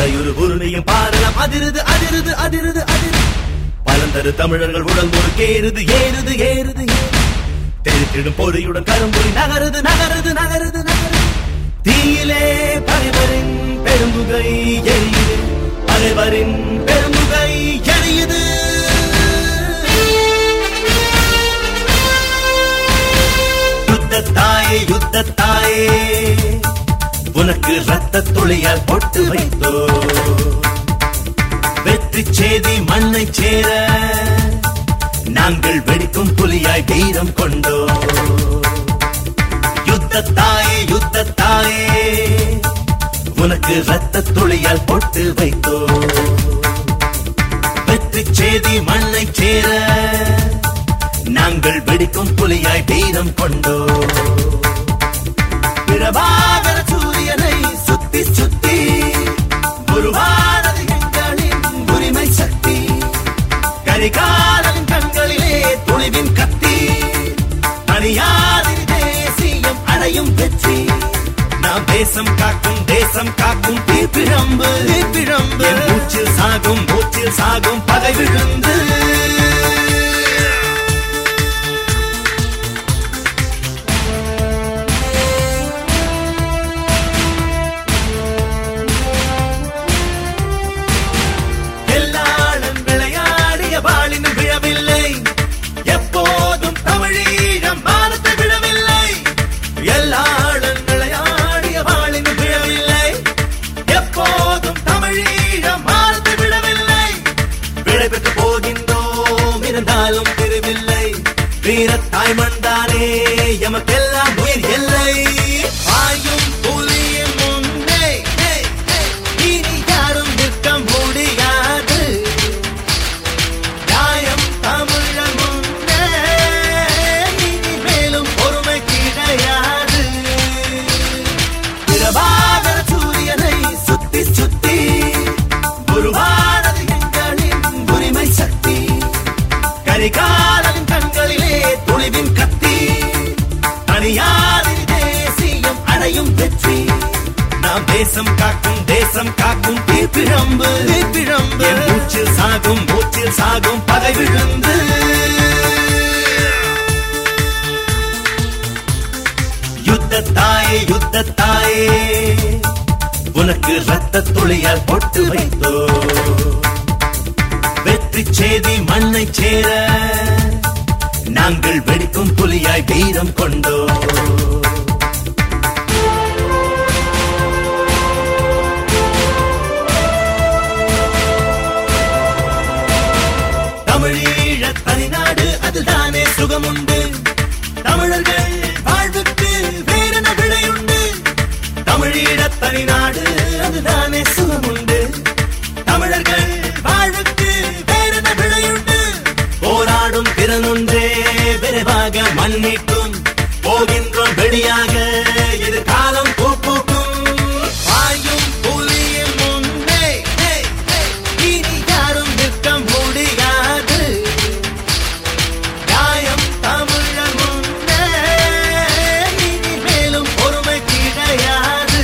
படையுறு உருணையும் பாரலாம் அதிருது அதிருது அதிருது அதிருது பலந்தரு தமிழர்கள் உடல் ஒரு கேறுது ஏறுது ஏறுது ஏறுது. தெளித்திடும் பொறியுடன் கரும்புரி நகருது நகருது நகருது நகருது தீயிலே பகைவரின் பெரும்புகை எரியுது பகைவரின் பெரும்புகை எரியுது யுத்தத்தாயே யுத்தத்தாயே உனக்கு ரத்த துளியால் பொட்டு வைத்தோ வெற்றி செய்தி மண்ணை சேர நாங்கள் வெடிக்கும் புலியாய் வீரம் கொண்டோ யுத்தத்தாயே யுத்தத்தாயே உனக்கு ரத்த துளியால் பொட்டு வைத்தோ வெற்றி செய்தி மண்ணை சேர நாங்கள் வெடிக்கும் புலியாய் வீரம் கொண்டோ பிரபாகர சூரியனை சுத்தி சுத்தி உருவானது எங்களின் உரிமை சக்தி கரிகாலன் கண்களிலே துணிவின் கத்தி அணியாதிரி தேசியம் அடையும் வெற்றி நாம் தேசம் காக்கும் தேசம் காக்கும் தீப்பிழம்பு தீப்பிழம்பு மூச்சில் சாகும் மூச்சில் சாகும் பகை விழுந்து எல்லாளன் விளையாடிய வாளினும் விழவில்லை எப்போதும் தமிழீழம் மானத்தை விழவில்லை எல்லாளன் விளையாடிய வாளினும் விழவில்லை எப்போதும் தமிழீழம் மானத்தை விழவில்லை விடைபெற்று போகின்றோம் இருந்தாலும் திருவில்லை வீரத்தாய் மண்தானே எமக்கெல்லாம் உயிர் எல்லை ஆயும் புலியும் முன்னே ஹே, ஹே, இனி யாரும் நிற்க முடியாது நியாயம் தமிழன் முன்னே இனி மேலும் பொறுமை கிடையாது பிரபாகர சூரியனை சுத்தி சுத்தி உருவானது எங்களின் உரிமை சக்தி கரிகாலன் கண்களிலே துணிவின் கத்தி அணியாதிரி தேசியம் அடையும் வெற்றி நாம் தேசம் காக்கும் தேசம் காக்கும் தீப்பிழம்பு தீப்பிழம்பு மூச்சில் சாகும் மூச்சில் சாகும் பகை விழுந்து யுத்தத்தாயே யுத்தத்தாயே உனக்கு ரத்த துளியால் பொட்டு வைத்தோ வெற்றி செய்தி மண்ணை சேர நாங்கள் வெடிக்கும் புலியாய் வீரம் கொண்டோ தமிழீழ தனிநாடு அதுதானே சுகமுண்டு தமிழர்கள் வாழ்வுக்கு வேறென விடையுண்டு தமிழீழ தனிநாடு அதுதானே சுகமுண்டு தமிழர்கள் வாழ்வுக்கு வேறென விடையுண்டு போராடும் திறனுண்டே விரைவாக மன்னிக்கும் போகின்றோம் வெளியாக எதிர்காலம் பூ பூக்கும் வாயும் புலியும் முன்னே ஹே, ஹே, இனி யாரும் நிற்க முடியாது நியாயம் தமிழன் முன்னே இனி மேலும் பொறுமை கிடையாது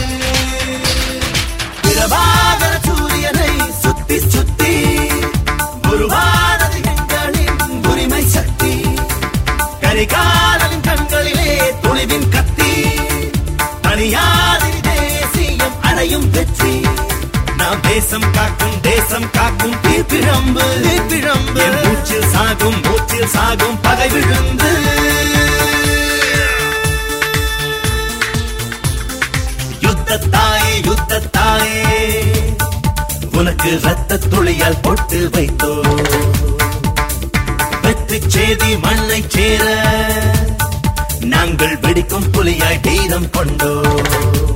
பிரபாகர சூரியனை சுத்தி சுத்தி உருவானது எங்களின் உரிமை சக்தி கரிகாலன் கண்களிலே துணிவின் கத்தி அணியாதிரி தேசியம் அடையும் வெற்றி நாம் தேசம் காக்கும் தேசம் காக்கும் தீப்பிழம்பு தீப்பிழம்பு மூச்சில் சாகும் மூச்சில் சாகும் பகை விழுந்து யுத்தத்தாயே யுத்தத்தாயே உனக்கு ரத்த துளியால் பொட்டு வைத்தோ வெற்றி செய்தி மண்ணை சேர நாங்கள் வெடிக்கும் புலியாய் வீரம் கொண்டோ